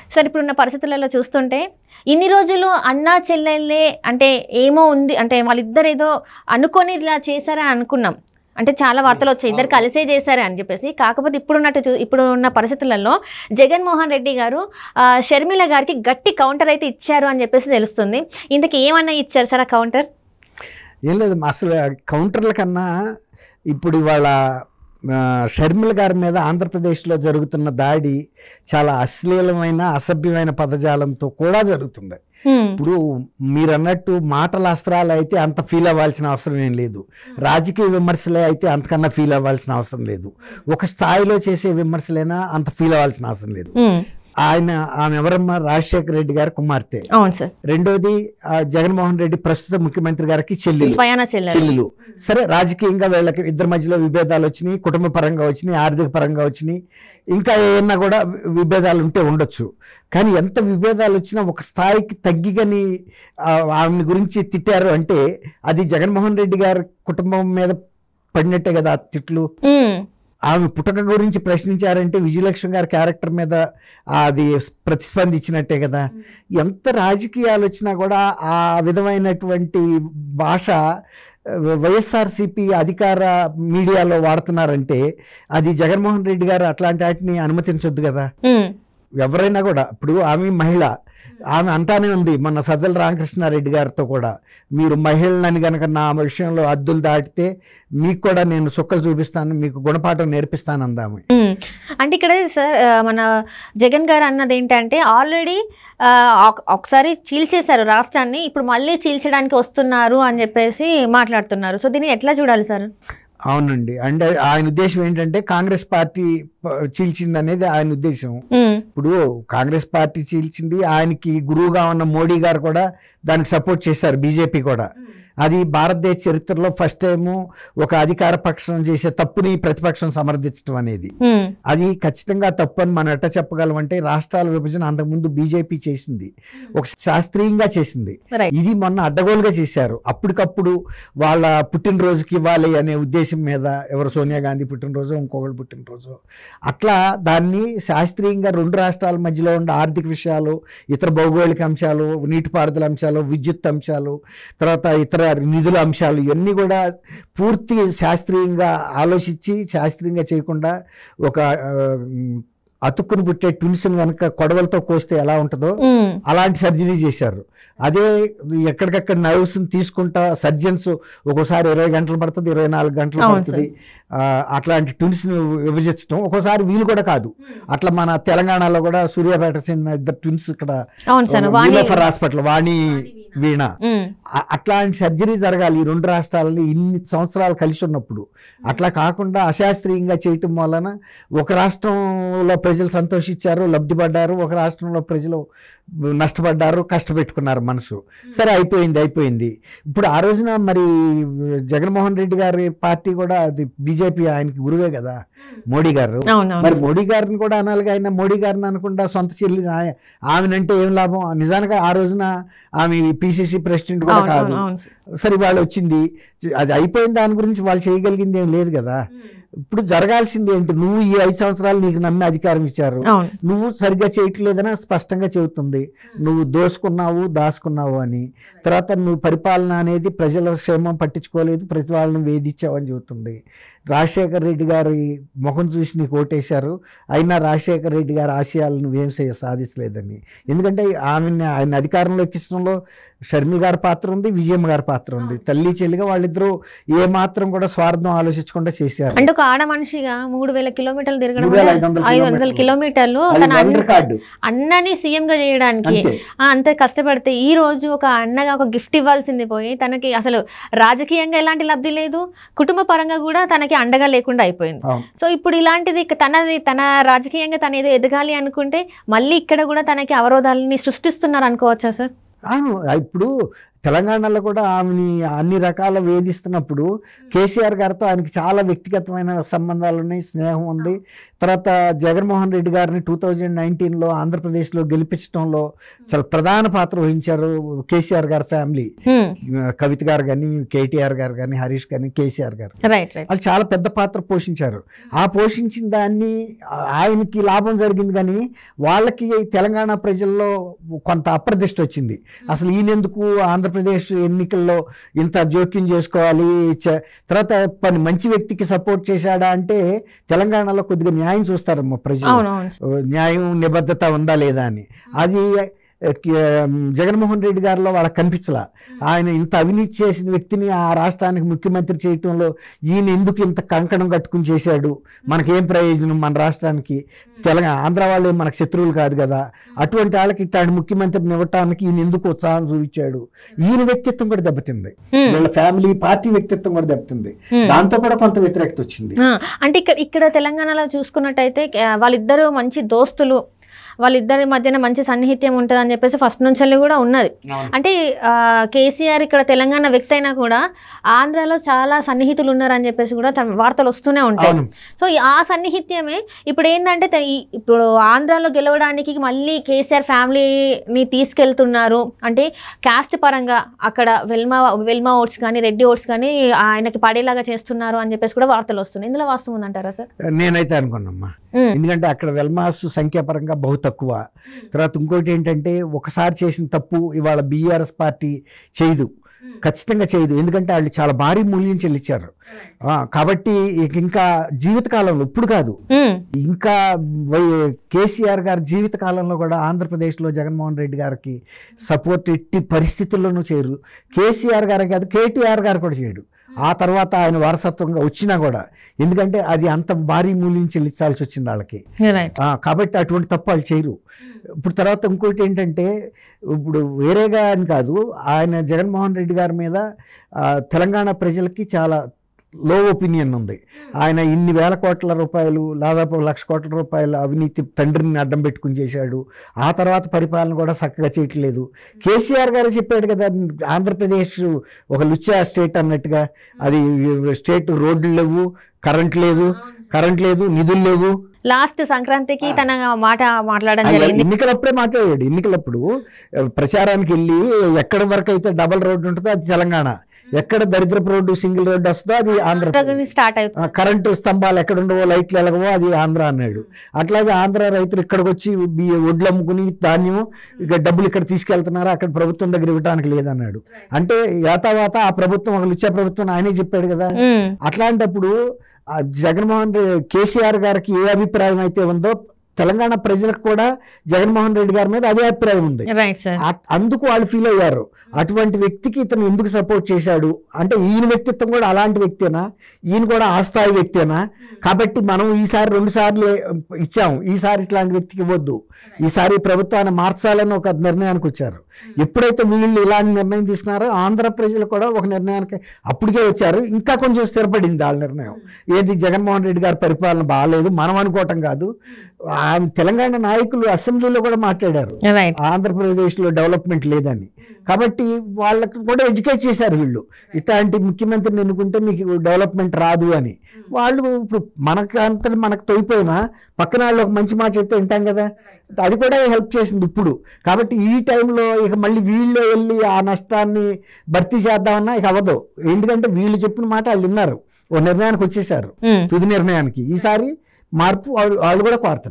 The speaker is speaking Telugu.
సార్ ఇప్పుడున్న పరిస్థితులలో చూస్తుంటే ఇన్ని రోజులు అన్నా చెల్లెళ్ళే అంటే ఏమో ఉంది అంటే వాళ్ళిద్దరు ఏదో అనుకొని ఇలా చేశారని అనుకున్నాం అంటే చాలా వార్తలు వచ్చాయి ఇద్దరు కలిసే చేశారు అని చెప్పేసి కాకపోతే ఇప్పుడున్నట్టు చూ ఇప్పుడు ఉన్న పరిస్థితులలో జగన్మోహన్ రెడ్డి గారు ఆ, షర్మిల గారికి గట్టి కౌంటర్ అయితే ఇచ్చారు అని చెప్పేసి తెలుస్తుంది ఇంతకీ ఏమన్నా ఇచ్చారు సార్ ఆ కౌంటర్ ఏం లేదు అసలు కౌంటర్ల కన్నా ఇప్పుడు ఇవాళ ఆ, షర్మిల గారి మీద ఆంధ్రప్రదేశ్లో జరుగుతున్న దాడి చాలా అశ్లీలమైన అసభ్యమైన పదజాలంతో కూడా జరుగుతుంది ఇప్పుడు మీరు అన్నట్టు మాటల అస్త్రాలు అయితే అంత ఫీల్ అవ్వాల్సిన అవసరం ఏం లేదు రాజకీయ విమర్శలే అయితే అంతకన్నా ఫీల్ అవ్వాల్సిన అవసరం లేదు ఒక స్థాయిలో చేసే విమర్శలైనా అంత ఫీల్ అవ్వాల్సిన అవసరం లేదు ఆయన ఆమె ఎవరమ్మా రాజశేఖర రెడ్డి గారి కుమార్తె అవును సార్ రెండోది ఆ, జగన్మోహన్ రెడ్డి ప్రస్తుత ముఖ్యమంత్రి గారికి చెల్లెలు స్వయాన చెల్లెలు చెల్లెలు సరే రాజకీయంగా వీళ్ళకి ఇద్దరి మధ్యలో విభేదాలు వచ్చినాయి కుటుంబ పరంగా వచ్చినాయి ఆర్థిక పరంగా వచ్చినాయి ఇంకా ఏమన్నా కూడా వి- విభేదాలు ఉంటే ఉండొచ్చు కానీ ఎంత విభేదాలు వచ్చినా ఒక స్థాయికి తగ్గిగని ఆ, ఆమె గురించి తిట్టారు అంటే అది జగన్మోహన్ రెడ్డి గారి కుటుంబం మీద పడినట్టే కదా ఆ తిట్లు ఉమ్. ఆమె పుటక గురించి ప్రశ్నించారంటే విజయలక్ష్మి గారి క్యారెక్టర్ మీద అది ప్రతిస్పందించినట్టే కదా ఎంత రాజకీయాలు వచ్చినా కూడా ఆ విధమైనటువంటి భాష వైఎస్ఆర్సిపి అధికార మీడియాలో వాడుతున్నారంటే అది జగన్మోహన్ రెడ్డి గారు అట్లాంటి వాటిని అనుమతించొద్దు కదా ఉమ్. ఎవరైనా కూడా ఇప్పుడు ఆమె మహిళ ఆమె అంటానే ఉంది మొన్న సజ్జల రామకృష్ణారెడ్డి గారితో కూడా మీరు మహిళలని కనుక నా విషయంలో అద్దులు దాటితే మీకు కూడా నేను సుక్కలు చూపిస్తాను మీకు గుణపాఠం నేర్పిస్తాను అందాము ఉమ్. అంటే ఇక్కడ సార్ ఆ, మన జగన్ గారు అన్నది ఏంటంటే ఆల్రెడీ ఒకసారి చీల్చేశారు రాష్ట్రాన్ని ఇప్పుడు మళ్ళీ చీల్చడానికి వస్తున్నారు అని చెప్పేసి మాట్లాడుతున్నారు సో దీన్ని ఎట్లా చూడాలి సార్ అవునండి అంటే ఆయన ఉద్దేశం ఏంటంటే కాంగ్రెస్ పార్టీ ప- చీల్చింది అనేది ఆయన ఉద్దేశం ఉమ్. ఇప్పుడు కాంగ్రెస్ పార్టీ చీల్చింది ఆయనకి గురువుగా ఉన్న మోడీ గారు కూడా దానికి సపోర్ట్ చేశారు బీజేపీ కూడా అది భారతదేశ చరిత్రలో ఫస్ట్ టైము ఒక అధికార పక్షం చేసే తప్పుని ప్రతిపక్షం సమర్థించడం అనేది ఉమ్. అది ఖచ్చితంగా తప్పు అని మనం ఎట్లా చెప్పగలం అంటే రాష్ట్రాల విభజన అంతకుముందు బీజేపీ చేసింది ఒక శాస్త్రీయంగా చేసింది Right. ఇది మొన్న అడ్డగోలుగా చేశారు అప్పటికప్పుడు వాళ్ళ పుట్టినరోజుకి ఇవ్వాలి అనే ఉద్దేశం మీద ఎవరు సోనియా గాంధీ పుట్టినరోజు ఇంకొకళ్ళు పుట్టినరోజు అట్లా దాన్ని శాస్త్రీయంగా రెండు రాష్ట్రాల మధ్యలో ఉండే ఆర్థిక విషయాలు ఇతర భౌగోళిక అంశాలు నీటిపారుదల అంశాలు విద్యుత్ అంశాలు తర్వాత ఇతర నిధుల అంశాలు ఇవన్నీ కూడా పూర్తి శాస్త్రీయంగా ఆలోచించి శాస్త్రీయంగా చేయకుండా ఒక ఆ, అతుక్కుని పుట్టే ట్విన్స్ని కనుక కొడవలతో కోస్తే ఎలా ఉంటుందో ఉమ్. అలాంటి సర్జరీ చేశారు అదే ఎక్కడికక్కడ నర్వ్స్ని తీసుకుంటా సర్జన్స్ ఒక్కోసారి ఇరవై గంటలు పడుతుంది ఇరవై నాలుగు గంటలు అవును పడుతుంది ఆ, అట్లాంటి ట్విన్స్ని విభజించడం ఒక్కోసారి వీలు కూడా కాదు అట్లా మన తెలంగాణలో కూడా సూర్యాపేట చెందిన ఇద్దరు ట్విన్స్ ఇక్కడ అవును సార్ వాణి నీలోఫర్ హాస్పిటల్ వాణి వీణ ఉమ్. అ- అట్లాంటి సర్జరీ జరగాలి ఈ రెండు రాష్ట్రాలని ఇన్ని సంవత్సరాలు కలిసి ఉన్నప్పుడు అట్లా కాకుండా అశాస్త్రీయంగా చేయటం వలన ఒక రాష్ట్రంలో ప్రజలు సంతోషించారు లబ్ధిపడ్డారు ఒక రాష్ట్రంలో ప్రజలు నష్టపడ్డారు కష్టపెట్టుకున్నారు మనసు సరే అయిపోయింది అయిపోయింది ఇప్పుడు ఆ రోజున మరి జగన్మోహన్ రెడ్డి గారి పార్టీ కూడా అది బీజేపీ ఆయనకి గురువే కదా మోడీ గారు అవునవును మరి మోడీ గారిని కూడా అనాలిగా ఆయన మోడీ గారిని అనకుండా సొంత చెల్లి ఆయ- ఆమెనంటే ఏం లాభం నిజానికి ఆ రోజున ఆమె పిసిసి ప్రెసిడెంట్ కూడా అవును కాదు అవును అవును సరే వాళ్ళు వచ్చింది అది అయిపోయిన దాని గురించి వాళ్ళు చేయగలిగింది ఏం లేదు కదా ఇప్పుడు జరగాల్సింది ఏంటి నువ్వు ఈ ఐదు సంవత్సరాలు నీకు నమ్మి అధికారం ఇచ్చారు అవును నువ్వు సరిగ్గా చేయట్లేదని స్పష్టంగా చెబుతుంది నువ్వు దోసుకున్నావు దాసుకున్నావు అని తర్వాత నువ్వు పరిపాలన అనేది ప్రజల క్షేమం పట్టించుకోలేదు ప్రతి వాళ్ళని వేధించావు అని చెబుతుంది రాజశేఖర్ రెడ్డి గారి ముఖం చూసి నీకు ఓటేశారు అయినా రాజశేఖర్ రెడ్డి గారి ఆశయాలు నువ్వేం సే- సాధించలేదని ఎందుకంటే ఆమెని ఆయన అధికారంలో ఎక్కించడంలో షర్మిల గారి పాత్ర ఉంది విజయమ్మ గారి పాత్ర ఉంది తల్లి చెల్లిగా వాళ్ళిద్దరూ ఏ మాత్రం కూడా స్వార్థం ఆలోచించకుండా చేశారు అంటే ఒక ఆడ మనిషిగా మూడు వేల కిలోమీటర్లు తిరగడం మూడు వేల ఐదు వందల ఐదు వందల కిలోమీటర్లు అది తన వరల్డ్ అన్న- రికార్డు అన్నని సీఎం గా చేయడానికి అంతే ఆ, అంత కష్టపడితే ఈ రోజు ఒక అన్నగా ఒక గిఫ్ట్ ఇవ్వాల్సింది పోయి తనకి అసలు రాజకీయంగా ఎలాంటి లబ్ధి లేదు కుటుంబ పరంగా కూడా తనకి అండగా లేకుండా అయిపోయింది అవును సో ఇప్పుడు ఇలాంటిది తనది తన రాజకీయంగా తన ఏదో ఎదగాలి అనుకుంటే మళ్ళీ ఇక్కడ కూడా తనకి అవరోధాలని సృష్టిస్తున్నారు అనుకోవచ్చా సార్ అవును ఇప్పుడు తెలంగాణలో కూడా ఆమెని అన్ని రకాల వేధిస్తున్నప్పుడు కేసీఆర్ గారితో ఆయనకి చాలా వ్యక్తిగతమైన సంబంధాలు ఉన్నాయి స్నేహం ఉంది తర్వాత జగన్మోహన్ రెడ్డి గారిని టూ థౌజండ్ నైన్టీన్లో ఆంధ్రప్రదేశ్లో గెలిపించడంలో చాలా ప్రధాన పాత్ర వహించారు కేసీఆర్ గారి ఫ్యామిలీ కవిత గారు కానీ కేటీఆర్ గారు కానీ హరీష్ కానీ కేసీఆర్ గారు రైట్ రైట్ వాళ్ళు చాలా పెద్ద పాత్ర పోషించారు ఆ పోషించిన దాన్ని ఆ- ఆయనకి లాభం జరిగింది కానీ వాళ్ళకి తెలంగాణ ప్రజల్లో కొంత అప్రదిష్ట వచ్చింది అసలు ఈయనెందుకు ఆంధ్రప్రదేశ్ ఎన్నికల్లో ఇంత జోక్యం చేసుకోవాలి చ- తర్వాత పని మంచి వ్యక్తికి సపోర్ట్ చేశాడా అంటే తెలంగాణలో కొద్దిగా న్యాయం చూస్తారమ్మ ప్రజలు అవును అవును న్యాయం నిబద్ధత ఉందా లేదా అని అది ఆ, కి- జగన్మోహన్ రెడ్డి గారిలో వాళ్ళకి కనిపించలా ఆయన ఇంత అవినీతి చేసిన వ్యక్తిని ఆ రాష్ట్రానికి ముఖ్యమంత్రి చేయటంలో ఈయన ఎందుకు ఇంత కంకణం కట్టుకుని చేశాడు మనకేం ప్రయోజనం మన రాష్ట్రానికి తెలంగాణ ఆంధ్ర వాళ్ళు మనకు శత్రువులు కాదు కదా అటువంటి వాళ్ళకి ఇట్లాంటి ముఖ్యమంత్రిని ఇవ్వటానికి ఈయన ఎందుకు ఉత్సాహం చూపించాడు ఈయన వ్యక్తిత్వం కూడా దెబ్బతింది Hmm. వీళ్ళ ఫ్యామిలీ పార్టీ వ్యక్తిత్వం కూడా దెబ్బతింది Hmm. దాంతో కూడా కొంత వ్యతిరేకత వచ్చింది ఆ, అంటే ఇక్కడ ఇక్కడ తెలంగాణలో చూసుకున్నట్టయితే ఆ, వాళ్ళిద్దరూ మంచి దోస్తులు వాళ్ళిద్దరి మధ్యన మంచి సన్నిహిత్యం ఉంటుంది అని చెప్పేసి ఫస్ట్ నుంచి కూడా ఉన్నది అంటే ఆ, కేసీఆర్ ఇక్కడ తెలంగాణ వ్యక్తి అయినా కూడా ఆంధ్రాలో చాలా సన్నిహితులు ఉన్నారని చెప్పేసి కూడా తన వార్తలు వస్తూనే ఉంటాయి అవును సో ఈ- ఆ సన్నిహిత్యమే ఇప్పుడు ఏంటంటే తె- ఈ- ఇప్పుడు ఆంధ్రాలో గెలవడానికి మళ్ళీ కేసీఆర్ ఫ్యామిలీని తీసుకెళ్తున్నారు అంటే క్యాస్ట్ పరంగా అక్కడ వెల్మా వెల్మా ఓట్స్ కానీ రెడ్డి ఓట్స్ కానీ ఆయనకి పడేలాగా చేస్తున్నారు అని చెప్పేసి కూడా వార్తలు వస్తున్నాయి ఇందులో వాస్తవం ఉందంటారా సార్ నేనైతే అనుకున్నామ్మా ఉమ్, ఎందుకంటే అక్కడ వెల్మాస్ సంఖ్యాపరంగా బహు తక్కువ తర్వాత ఇంకోటి ఏంటంటే ఒకసారి చేసిన తప్పు ఇవాళ బీఆర్ఎస్ పార్టీ చేయదు ఖచ్చితంగా చేయదు ఎందుకంటే వాళ్ళు చాలా భారీ మూల్యం చెల్లించారు ఆ, కాబట్టి ఇక ఇంకా జీవితకాలంలో ఇప్పుడు కాదు ఉమ్, ఇంకా వై కేసీఆర్ గారి జీవితకాలంలో కూడా ఆంధ్రప్రదేశ్లో జగన్మోహన్ రెడ్డి గారికి సపోర్ట్ ఎట్టి పరిస్థితుల్లోనూ చేయరు కేసీఆర్ గారు కాదు కేటీఆర్ గారు కూడా చేయడు ఆ తర్వాత ఆయన వారసత్వంగా వచ్చినా కూడా ఎందుకంటే అది అంత భారీ మూల్యం చెల్లించాల్సి వచ్చింది వాళ్ళకి రైట్ ఆ, కాబట్టి అటువంటి తప్పు వాళ్ళు చేయరు ఇప్పుడు తర్వాత ఇంకోటి ఏంటంటే ఇప్పుడు వేరేగా అని కాదు ఆయన జగన్మోహన్ రెడ్డి గారి మీద ఆ, తెలంగాణ ప్రజలకి చాలా లో ఒపీనియన్ ఉంది ఆయన ఇన్ని వేల కోట్ల రూపాయలు దాదాపు లక్ష కోట్ల రూపాయల అవినీతి తండ్రిని అడ్డం పెట్టుకుని చేశాడు ఆ తర్వాత పరిపాలన కూడా చక్కగా చేయట్లేదు కేసీఆర్ గారు చెప్పాడు కదా ఆంధ్రప్రదేశ్ ఒక లుచ్చా స్టేట్ అన్నట్టుగా అది స్టేట్ రోడ్లు లేవు కరెంట్ లేదు కరెంట్ లేదు నిధులు లేవు లాస్ట్ సంక్రాంతికి తన మాట మాట్లాడడం ఆయన జరిగింది ఎన్నికలప్పుడే మాట్లాడాడు ఎన్నికలప్పుడు ఆ, ప్రచారానికి వెళ్ళి ఎక్కడ వరకు అయితే డబల్ రోడ్డు ఉంటుందో అది తెలంగాణ ఎక్కడ దరిద్రపు రోడ్డు సింగిల్ రోడ్డు వస్తుందో అది ఆంధ్రప్రదేశ్ స్టార్ట్ అవుతుంది ఆ, కరెంటు స్తంభాలు ఎక్కడ ఉండవో లైట్లు ఎలగవో అది ఆంధ్ర అన్నాడు అట్లాగే ఆంధ్ర రైతులు ఇక్కడికి వచ్చి బి- వడ్లు అమ్ముకుని ధాన్యం ఇక డబ్బులు ఇక్కడ తీసుకెళ్తున్నారు అక్కడ ప్రభుత్వం దగ్గర ఇవ్వడానికి లేదన్నాడు అంటే యాతావాత ఆ ప్రభుత్వం ఒక లుచ్చా ప్రభుత్వం అని ఆయనే చెప్పాడు కదా ఉమ్, అట్లాంటప్పుడు ఆ జగన్మోహన్ రెడ్డి కేసీఆర్ గారికి ఏ అభిప్రాయం అయితే ఉందో తెలంగాణ ప్రజలకు కూడా జగన్మోహన్ రెడ్డి గారి మీద అదే అభిప్రాయం ఉంది రైట్ సార్ ఆ- అందుకు వాళ్ళు ఫీల్ అయ్యారు అటువంటి వ్యక్తికి ఇతను ఎందుకు సపోర్ట్ చేశాడు అంటే ఈయన వ్యక్తిత్వం కూడా అలాంటి వ్యక్తేనా ఈయన కూడా ఆ స్థాయి వ్యక్తేనా కాబట్టి మనం ఈసారి రెండు సార్లు ఇచ్చాం ఈసారి ఇట్లాంటి వ్యక్తికి ఇవ్వద్దు ఈసారి ప్రభుత్వాన్ని మార్చాలని ఒక నిర్ణయానికి వచ్చారు ఎప్పుడైతే వీళ్ళు ఇలాంటి నిర్ణయం తీసుకున్నారో ఆంధ్ర ప్రజలు కూడా ఒక నిర్ణయానికి అప్పటికే వచ్చారు ఇంకా కొంచెం స్థిరపడింది వాళ్ళ నిర్ణయం ఏది జగన్మోహన్ రెడ్డి గారి పరిపాలన బాగాలేదు మనం అనుకోవటం కాదు ఆ తెలంగాణ నాయకులు అసెంబ్లీలో కూడా మాట్లాడారు రైట్ ఆంధ్రప్రదేశ్లో డెవలప్మెంట్ లేదని కాబట్టి వాళ్ళకి కూడా ఎడ్యుకేట్ చేశారు వీళ్ళు ఇట్లాంటి ముఖ్యమంత్రిని ఎన్నుకుంటే మీకు డెవలప్మెంట్ రాదు అని వాళ్ళు ఇప్పుడు మనకు అంత మనకు తోయిపోయినా పక్కన వాళ్ళు ఒక మంచి మాట చెప్తే వింటాం కదా అది కూడా హెల్ప్ చేసింది ఇప్పుడు కాబట్టి ఈ టైంలో ఇక మళ్ళీ వీళ్ళే వెళ్ళి ఆ నష్టాన్ని భర్తీ చేద్దామన్నా ఇక అవ్వదు ఎందుకంటే వీళ్ళు చెప్పిన మాట వాళ్ళు విన్నారు ఓ నిర్ణయానికి వచ్చేసారు ఉమ్. తుది నిర్ణయానికి ఈసారి మార్పు వాళ్ళు వాళ్ళు కూడా కోరుతారు